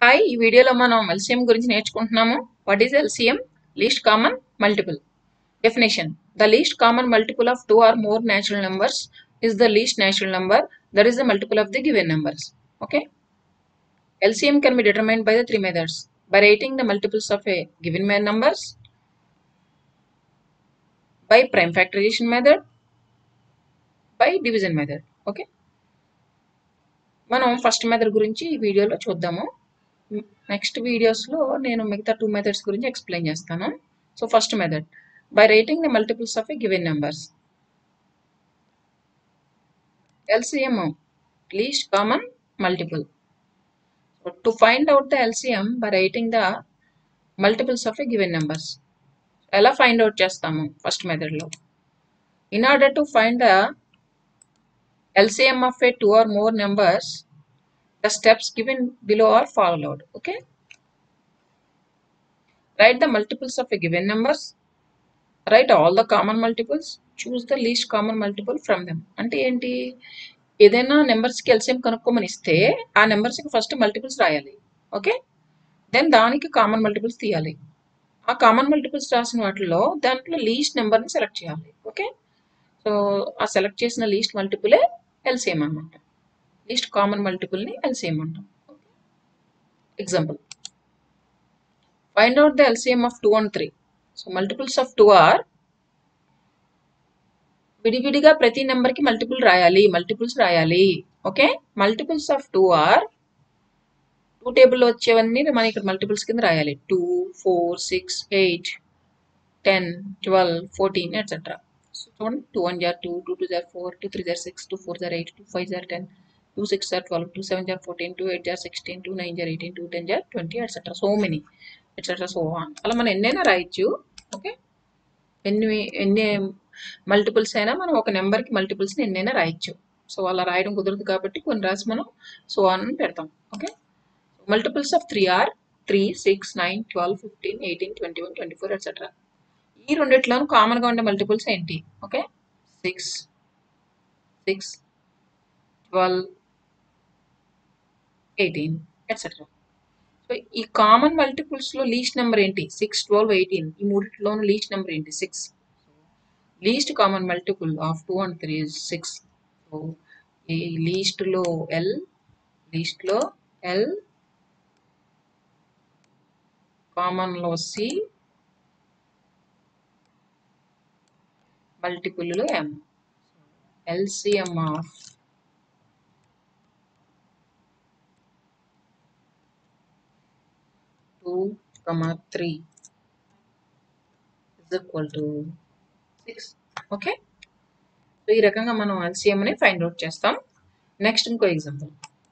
Hi ఈ వీడియోలో మనం ఎల్సిఎం గురించి నేర్చుకుంటున్నాము what is LCM least common multiple definition the least common multiple of two or more natural numbers is the least natural number that is the multiple of the given numbers okay LCM can be determined by the three methods by rating the multiples of a given ma- numbers, by prime factorization method, by division method. Okay మనం first method గురించి ఈ వీడియోలో చూద్దాము next వీడియోస్లో నేను మిగతా two methods గురించి explain చేస్తాను so first method by writing the multiples of a given numbers LCM least common multiple So to find out the LCM by writing the multiples of a given numbers. ఎలా find out చేస్తాము first మెథడ్లో in order to find the LCM of a two or more numbers the steps given below are followed okay write the multiples of a given numbers write all the common multiples choose the least common multiple from them అంటే ఏంటి ఏదైనా నెంబర్స్కి LCM కనుక్కోమని ఇస్తే ఆ నెంబర్స్కి first multiples రాయాలి okay then దానికి కామన్ మల్టిపుల్స్ తీయాలి ఆ కామన్ మల్టిపుల్స్ రాసిన వాటిలో దాంట్లో లీస్ట్ నెంబర్ని సెలెక్ట్ చేయాలి ఓకే సో ఆ సెలెక్ట్ చేసిన లీస్ట్ మల్టిపులే ఎల్సిఎం అనమాట లీస్ట్ కామన్ మల్టిపుల్ని ఎల్సిఎం అంటాం example find out the LCM of two and three so multiples of two or విడివిడిగా ప్రతి నెంబర్కి మల్టిపుల్ రాయాలి మల్టిపుల్స్ రాయాలి okay multiples of two or two టేబుల్లో వచ్చేవన్నీ మనం ఇక్కడ మల్టిపుల్స్ కింద రాయాలి two four six eight ten twelve fourteen etcetera చూడండి టూ వన్ జార్ టూ టూ టూ జార్ ఫోర్ టూ త్రీ జార్ సిక్స్ టూ ఫోర్ జార్ ఎయిట్ టూ ఫైవ్ జార్ టెన్ టూ సిక్స్ జార్ ట్వెల్వ్ టూ సెవెన్ జార్ ఫోర్టీన్ టూ ఎయిట్ జార్ sixteen two nine జార్ ఎయిటీన్ టూ టెన్ జార్ twenty etcetera so many etcetera so on అలా మనం ఎన్నైనా రాయొచ్చు ఓకే ఎన్ని ఎన్ని మల్టిపుల్స్ అయినా మనం ఒక నెంబర్కి మల్టిపుల్స్ని ఎన్నైనా రాయొచ్చు సో అలా రాయడం కుదరదు కాబట్టి కొన్ని రాసి మనం సో ఆన్ అని పెడతాం okay multiples of three or three six nine twelve fifteen eighteen twenty one twenty four etcetera ఈ రెండిట్లోనూ కామన్గా ఉండే మల్టిపుల్స్ ఏంటి okay six six twelve eighteen etcetera so ఈ కామన్ మల్టిపుల్స్లో లీస్ట్ నెంబర్ ఏంటి సిక్స్ ట్వెల్వ్ ఎయిటీన్ ఈ మూడిట్లోనూ లీస్ట్ నెంబర్ ఏంటి six least common multiple of two and three six so ఈ లీస్ట్లో ఎల్ లీస్ట్లో ఎల్ కామన్లో సి మల్టిపుల్లో M LCM of two comma three is equal to six okay so ఈ రకంగా మనం ఎల్సిఎంని ఫైండ్ అవుట్ చేస్తాం నెక్స్ట్ ఇంకో example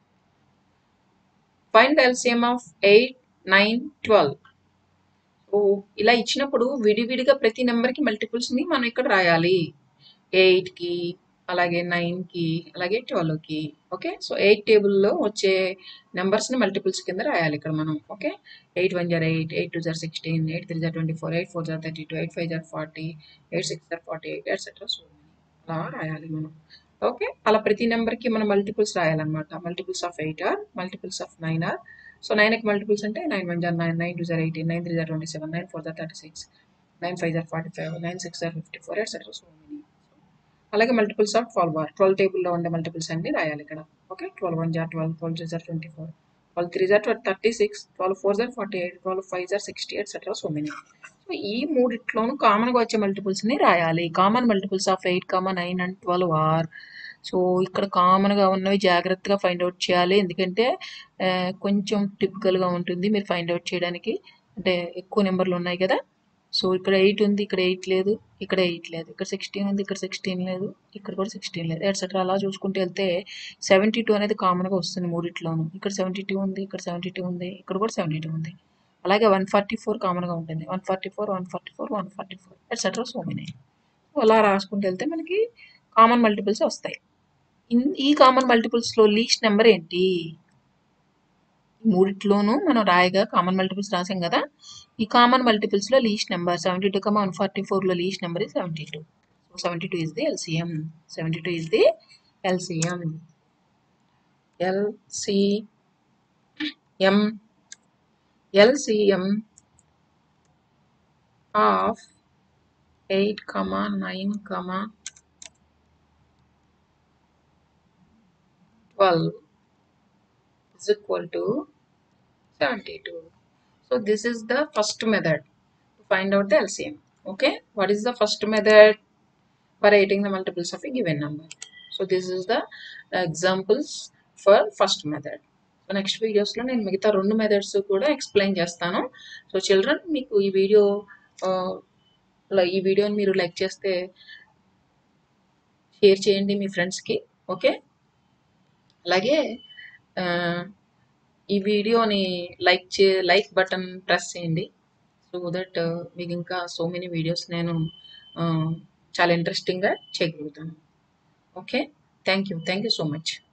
find the LCM of eight nine twelve so ఇలా ఇచ్చినప్పుడు విడివిడిగా ప్రతి నెంబర్కి మల్టిపుల్స్ని మనం ఇక్కడ రాయాలి ఎయిట్కి అలాగే నైన్కి అలాగే ట్వెల్వ్కి ఓకే సో ఎయిట్ టేబుల్లో వచ్చే నెంబర్స్ని మల్టిపుల్స్ కింద రాయాలి ఇక్కడ మనం ఓకే ఎయిట్ వన్ జార్ ఎయిట్ ఎయిట్ టూ జార్ సిక్స్టీన్ ఎయిట్ త్రీ జార్ ట్వంటీ ఫోర్ ఎయిట్ ఫోర్ జార్ థర్టీ టూ ఎయిట్ ఫైవ్ జార్ ఫార్టీ ఎయిట్ సిక్స్ జార్ ఫార్టీ ఎయిట్ ఎట్సెట్రా సో అలా రాయాలి మనం ఓకే అలా ప్రతి నెంబర్కి మనం మల్టిపుల్స్ రాయాలన్నమాట multiples of eight or multiples of nine or so నైన్కి మల్టిపుల్స్ అంటే నైన్ వన్ జార్ నైన్ నైన్ టూ జార్ ఎయిటీన్ నైన్ త్రీ జార్ ట్వంటీ సెవెన్ నైన్ ఫోర్ జార్ థర్టీ సిక్స్ నైన్ ఫైవ్ జార్ ఫార్టీ ఫైవ్ నైన్ సిక్స్ జార్ fifty four etcetera so many అలాగే multiples of twelve or twelve టేబుల్లో ఉండే మల్టిపుల్స్ అన్ని రాయాలి ఇక్కడ ఓకే ట్వెల్వ్ వన్ జార్ ట్వెల్వ్ ట్వెల్వ్ టూ జార్ ట్వంటీ ఫోర్ ట్వెల్వ్ త్రీ జార్ థర్టీ సిక్స్ ట్వెల్వ్ ఫోర్ జార్ ఫార్టీ ఎయిట్ ట్వెల్వ్ ఫైవ్ జార్ sixty etcetera so many so ఈ మూడిట్లోనూ కామన్గా వచ్చే మల్టిపుల్స్ని రాయాలి common multiples of eight comma nine and twelve or so ఇక్కడ కామన్గా ఉన్నవి జాగ్రత్తగా ఫైండ్ అవుట్ చేయాలి ఎందుకంటే ఆ, కొంచెం టిపికల్గా ఉంటుంది మీరు ఫైండ్ అవుట్ చేయడానికి అంటే ఎక్కువ నెంబర్లు ఉన్నాయి కదా సో ఇక్కడ ఎయిట్ ఉంది ఇక్కడ ఎయిట్ లేదు ఇక్కడ ఎయిట్ లేదు ఇక్కడ సిక్స్టీన్ ఉంది ఇక్కడ సిక్స్టీన్ లేదు ఇక్కడ కూడా సిక్స్టీన్ లేదు ఎట్సెట్రా అలా చూసుకుంటూ వెళ్తే సెవెంటీ టూ అనేది కామన్గా వస్తుంది మూడిట్లోనూ ఇక్కడ సెవెంటీ టూ ఉంది ఇక్కడ సెవెంటీ టూ ఉంది ఇక్కడ కూడా సెవెంటీ టూ ఉంది అలాగే వన్ ఫార్టీ ఫోర్ కామన్గా ఉంటుంది one forty four one forty four one forty four etcetera so many so అలా రాసుకుంటూ వెళ్తే మనకి కామన్ మల్టిపుల్స్ వస్తాయి ఇన్ ఈ కామన్ మల్టిపుల్స్లో లీస్ట్ నెంబర్ ఏంటి ఈ మూడిట్లోనూ మనం రాయగా కామన్ మల్టిపుల్స్ రాసాం కదా ఈ కామన్ మల్టిపుల్స్లో least number seventy two comma one forty ఫోర్లో least number seventy two so seventy two is the LCM seventy two is the LCM LCM LCM of 8 comma 9 comma 12 is equal to 72 so this is the first method to find out the LCM okay what is the first method for writing the multiples of a given number so this is the examples for first method so next వీడియోస్లో నేను మిగతా రెండు methods కూడా explain చేస్తాను so children మీకు ఈ video ఈ వీడియోని మీరు లైక్ చేస్తే షేర్ చేయండి మీ ఫ్రెండ్స్కి ఓకే అలాగే ఆ, ఈ వీడియోని లైక్ చే లైక్ బటన్ ప్రెస్ చేయండి సో దట్ మీకు ఇంకా సో మెనీ వీడియోస్ నేను ఆ, చాలా ఇంట్రెస్టింగ్గా చేయగలుగుతాను okay thank you thank you so much